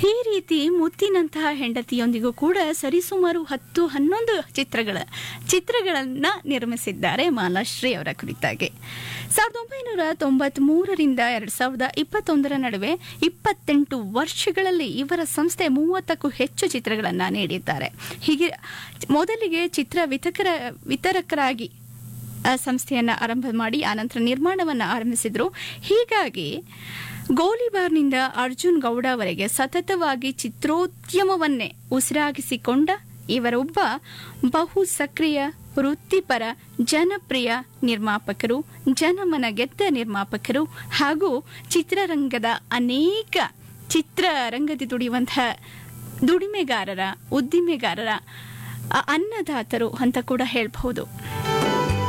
ಈ ರೀತಿ ಮುತ್ತಿನಂತಹ ಹೆಂಡತಿಯೊಂದಿಗೂ ಕೂಡ ಸರಿಸುಮಾರು ಹತ್ತು ಹನ್ನೊಂದು ಚಿತ್ರಗಳ ಚಿತ್ರಗಳನ್ನ ನಿರ್ಮಿಸಿದ್ದಾರೆ ಮಾಲಾಶ್ರೀ ಅವರ ಕುರಿತಾಗಿ ಸಾವಿರದ ಒಂಬೈನೂರ ತೊಂಬತ್ ಮೂರರಿಂದ ಎರಡ್ ಸಾವಿರದ ಇಪ್ಪತ್ತೊಂದರ ನಡುವೆ ಇಪ್ಪತ್ತೆಂಟು ವರ್ಷಗಳಲ್ಲಿ ಇವರ ಸಂಸ್ಥೆ ಮೂವತ್ತಕ್ಕೂ ಹೆಚ್ಚು ಚಿತ್ರಗಳನ್ನ ನೀಡಿದ್ದಾರೆ ಹೀಗೆ ಮೊದಲಿಗೆ ಚಿತ್ರ ವಿತಕರ ವಿತರಕರಾಗಿ ಆ ಸಂಸ್ಥೆಯನ್ನ ಆರಂಭ ಮಾಡಿ ಆನಂತರ ನಿರ್ಮಾಣವನ್ನ ಆರಂಭಿಸಿದ್ರು ಹೀಗಾಗಿ ಗೋಲಿಬಾರ್ನಿಂದ ಅರ್ಜುನ್ ಗೌಡವರೆಗೆ ಸತತವಾಗಿ ಚಿತ್ರೋದ್ಯಮವನ್ನೇ ಉಸಿರಾಗಿಸಿಕೊಂಡ ಇವರೊಬ್ಬ ಬಹು ಸಕ್ರಿಯ ವೃತ್ತಿಪರ ಜನಪ್ರಿಯ ನಿರ್ಮಾಪಕರು ಜನಮನ ಗೆದ್ದ ನಿರ್ಮಾಪಕರು ಹಾಗೂ ಚಿತ್ರರಂಗದ ಅನೇಕ ಚಿತ್ರರಂಗದ ದುಡಿಯುವಂತಹ ದುಡಿಮೆಗಾರರ ಉದ್ದಿಮೆಗಾರರ ಅ- ಅನ್ನದಾತರು ಅಂತ ಕೂಡ ಹೇಳಬಹುದು